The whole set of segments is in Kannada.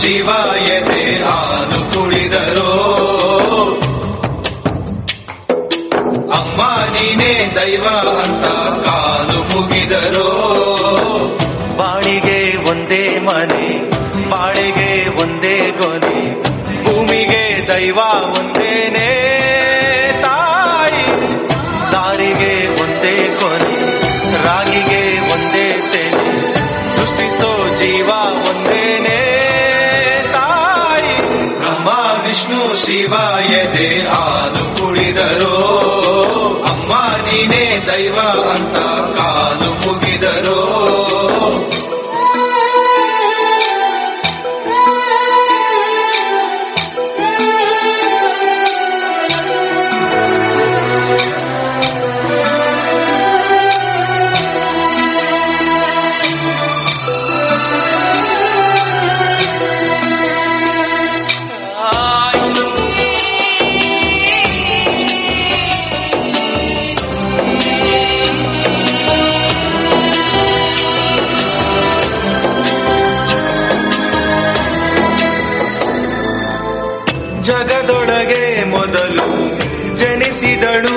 ಶಿವ ಎದೆ ಹಾಲು ಕುಡಿದರೋ ಅಮ್ಮ ನೀನೇ ದೈವ ಅಂತ ಕಾಲು ಮುಗಿದರೋ ಬಾಳಿಗೆ ಒಂದೇ ಮನೆ ಬಾಳಿಗೆ ಒಂದೇ ಗೊನೆ ಭೂಮಿಗೆ ದೈವ ಒಂದೇನೇ ತಾಯಿ ದಾರಿಗೆ ಒಂದೇ ಕೊನೆ ರಾಗಿಗೆ ಒಂದೇ ತೆನೆ ಸೃಷ್ಟಿಸೋ ಜೀವ ಒಂದೇನೇ ತಾಯಿ ಬ್ರಹ್ಮ ವಿಷ್ಣು ಶಿವ ಎದೆ ಹಾಲು ಕುಡಿದರೋ ಅಮ್ಮ ನೀನೇ ದೈವ ಅಂತ ಕಾಲು ಮುಗಿದರೋ ಜಗದೊಳಗೆ ಮೊದಲು ಜನಿಸಿದಳು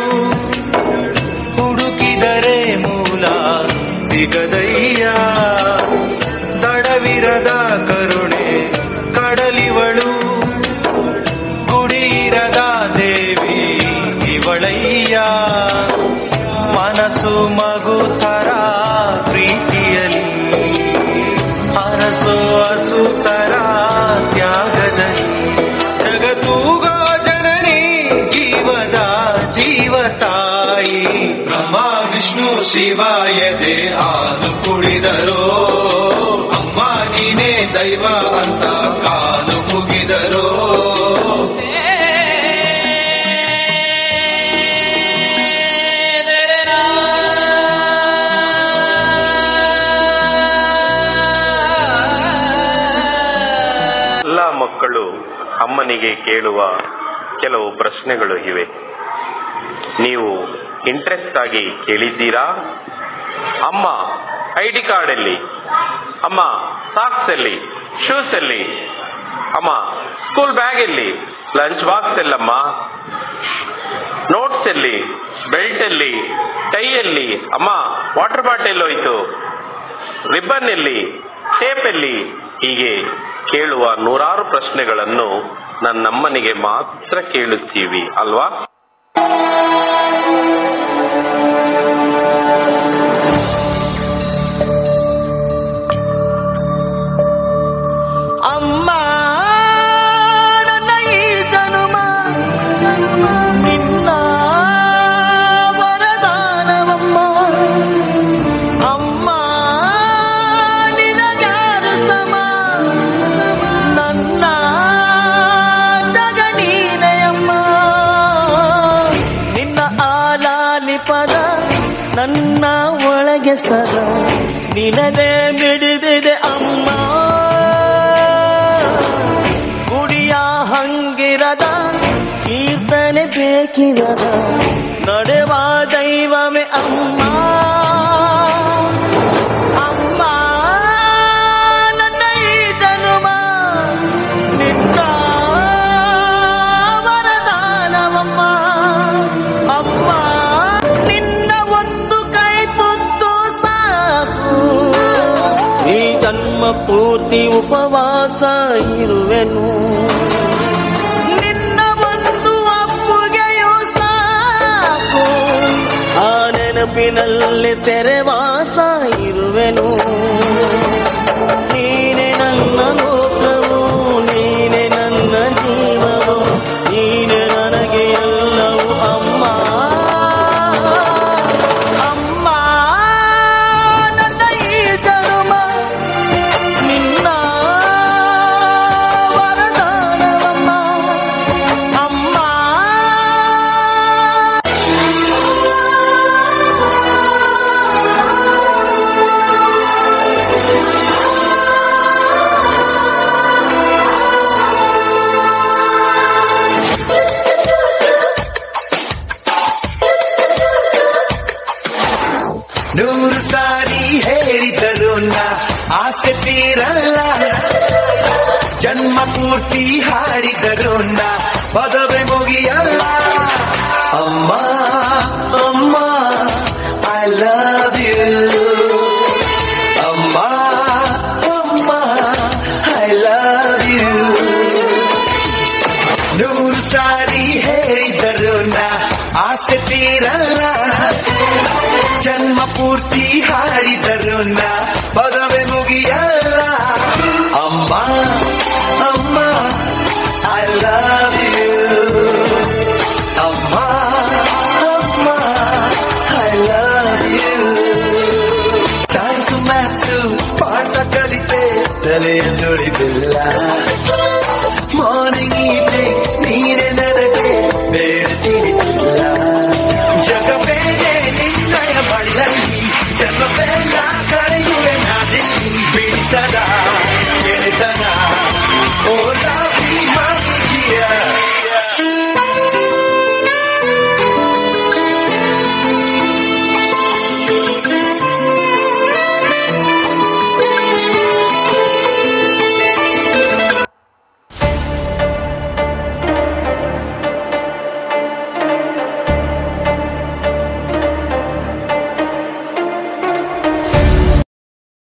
ಹುಡುಕಿದರೆ ಮೂಲ ಸಿಗದಯ್ಯ ತಡವಿರದ ಕರುಣೆ ಕಡಲಿವಳು ಗುಡಿಯಿರದ ದೇವಿ ಇವಳಯ್ಯ ಮನಸ್ಸು ಮಗು ಥರ ಪ್ರೀತಿಯಲ್ಲಿ ಹರಸೋ ಹಸುತರ ತ್ಯಾಗದಲ್ಲಿ ಜಗತ್ತೂಗೋ ಜನನಿ ಜೀವದ ಜೀವ ತಾಯಿ ಬ್ರಹ್ಮ ವಿಷ್ಣು ಶಿವ ಎದೆ ಹಾಲು ಕುಡಿದರೋ ಅಮ್ಮ ನೀನೇ ದೈವ ಅಂತ ಕಾಲು ಮುಗಿದರೋ ಎಲ್ಲ ಮಕ್ಕಳು ಅಮ್ಮನಿಗೆ ಕೇಳುವ ಕೆಲವು ಪ್ರಶ್ನೆಗಳು ಇವೆ ನೀವು ಇಂಟ್ರೆಸ್ಟ್ ಆಗಿ ಕೇಳಿದ್ದೀರಾ ಅಮ್ಮ ಐ ಡಿ ಕಾರ್ಡ್ ಎಲ್ಲಿ ಅಮ್ಮ ಸಾಕ್ಸ್ ಎಲ್ಲಿ ಶೂಸ್ ಎಲ್ಲಿ ಅಮ್ಮ ಸ್ಕೂಲ್ ಬ್ಯಾಗ್ ಎಲ್ಲಿ ಲಂಚ್ ಬಾಕ್ಸ್ ಎಲ್ಲಮ್ಮ ನೋಟ್ಸ್ ಎಲ್ಲಿ ಬೆಲ್ಟ್ ಎಲ್ಲಿ ಟೈ ಎಲ್ಲಿ ಅಮ್ಮ ವಾಟರ್ ಬಾಟಲ್ ಹೋಯ್ತು ರಿಬ್ಬನ್ ಎಲ್ಲಿ ಟೇಪ್ ಎಲ್ಲಿ ಹೀಗೆ ಕೇಳುವ ನೂರಾರು ಪ್ರಶ್ನೆಗಳನ್ನು ನನ್ನಮ್ಮನಿಗೆ ಮಾತ್ರ ಕೇಳುತ್ತೀವಿ ಅಲ್ವಾ ಅಮ್ಮ ನನ್ನ ಈ ಜನುಮ ನಿನ್ನ ವರದಾನವಮ್ಮ ಅಮ್ಮ ನಿನಗ್ಯಾರು ಸಮ ನನ್ನ ಜಗ ನೀನೆಯಮ್ಮ ನಿನ್ನ ಆಲಾಲಿ ಪದ ನನ್ನ ಒಳಗೆ ಸದ ನಿನದೇ ಮಿಡಿದಿದೆ ಅಮ್ಮ ಗುಡಿಯ ಹಂಗಿರದ ಕೀರ್ತನೆ ಬೇಕಿರದ ನಡೆವ ದೈವವೇ ಅಮ್ಮ ಅಮ್ಮ ನನ್ನ ಈ ಜನುಮ ನಿನ್ನ ವರದಾನವಮ್ಮ ಅಮ್ಮ ನಿನ್ನ ಒಂದು ಕೈ ತುತ್ತು ಸಾಕು ಈ ಜನ್ಮ ಪೂರ್ತಿ ಉಪವಾಸ ಇರುವೆನು ನಿನ್ನ ಒಂದು ಅಪ್ಪುಗೆಯೂ ಸಾಕು ಆ ನೆನಪಿನಲ್ಲಿ ಸೆರೆವಾಸ ಇರುವೆನು ನೀನೆ ನನ್ನ ಲೋಕವು ನೀನೆ ನನ್ನ ಜೀವವು ನೀನೆ ನನಗೆ ಎಲ್ಲವೂ ಅಮ್ಮ ಅಮ್ಮ ನನ್ನ ಈ ಜನುಮ ನಿನ್ನ ವರದಾನವಮ್ಮ ಅಮ್ಮ ಆ ಜನ್ಮ ಪೂರ್ತಿ ಹಾಡಿದರು ನಾ ಪದವೇ ಮುಗಿಯಲ್ಲ ಅಮ್ಮ ಅಮ್ಮ ಐ ಲವ್ ಯು ಅಮ್ಮ ಅಮ್ಮ ಐ ಲವ್ ಯು ನೂರು ಸಾರಿ ಹೇಳಿದರು ನಾ ಆಸೆ ತೀರಲ್ಲ ಜನ್ಮ ಪೂರ್ತಿ ಹಾಡಿದರು ನಾ ಪದವೇ ಮುಗಿಯಲ್ಲ ಅಮ್ಮ ಅಮ್ಮ ಐ ಲವ್ ಯು ಅಮ್ಮ ಅಮ್ಮ I love you thank you maths ಪಾಠ ಕಲಿತೆ ತಲೆಯ ನುಡಿದಿಲ್ಲ ಮಾರ್ನಿಂಗ್